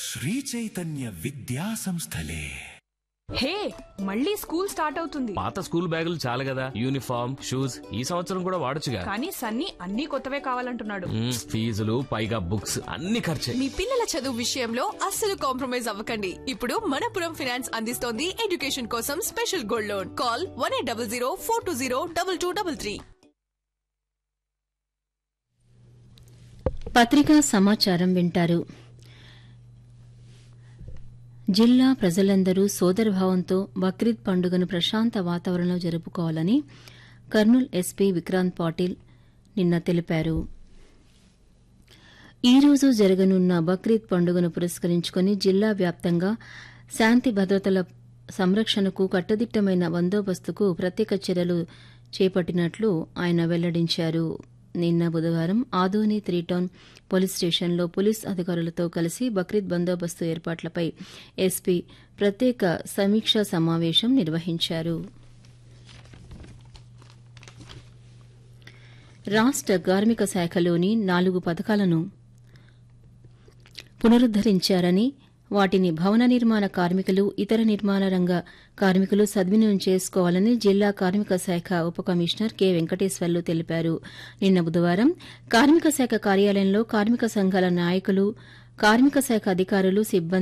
శ్రీ చైతన్య విద్యా సంస్థలే హే మళ్ళీ స్కూల్ స్టార్ట్ అవుతుంది పాత స్కూల్ బ్యాగులు చాలు కదా యూనిఫామ్ షూస్ ఈ సంవత్సరం కూడా వాడొచ్చుగా కానీ సన్నీ అన్ని కొత్తవే కావాలంటున్నాడు మ్మ్, ఫీజులు పైగా బుక్స్ అన్ని ఖర్చే మీ పిల్లల చదువు విషయంలో అస్సలు కాంప్రమైజ్ అవ్వకండి ఇప్పుడు మనపురం ఫైనాన్స్ అందిస్తోంది ఎడ్యుకేషన్ కోసం special gold loan call one eight double zero four two zero double two double three పత్రికా సమాచారం వింటారు జిల్లా ప్రజలందరూ సోదరభావంతో బక్రీద్ పండుగను ప్రశాంత వాతావరణంలో జరుపుకోవాలని కర్నూల్ ఎస్పీ విక్రాంత్ పాటిల్ నిన్న తెలిపారు ఈ రోజు జరగనున్న బక్రీద్ పండుగను పురస్కరించుకుని జిల్లా వ్యాప్తంగా శాంతి భద్రతల సంరక్షణకు కట్టుదిట్టమైన బందోబస్తుకు ప్రత్యేక చర్యలు చేపట్టినట్లు ఆయన వెల్లడించారు నిన్న బుధవారం ఆదోని త్రీ టౌన్ పోలీస్ స్టేషన్లో పోలీస్ అధికారులతో కలిసి బక్రీద్ బందోబస్తు ఏర్పాట్లపై ఎస్పీ ప్రత్యేక సమీక్షా సమావేశం నిర్వహించారు రాష్ట కార్మిక శాఖలోని నాలుగు పథకాలను పునరుద్దరించారని వాటిని భవన నిర్మాణ కార్మికులు ఇతర నిర్మాణ రంగ కార్మికులు సద్వినియోగం చేసుకోవాలని జిల్లా కార్మిక శాఖ ఉప కమిషనర్ కె వెంకటేశ్వర్లు తెలిపారు నిన్న బుధవారం కార్మిక శాఖ కార్యాలయంలో కార్మిక సంఘాల నాయకులు కార్మిక శాఖ అధికారులు సిబ్బంది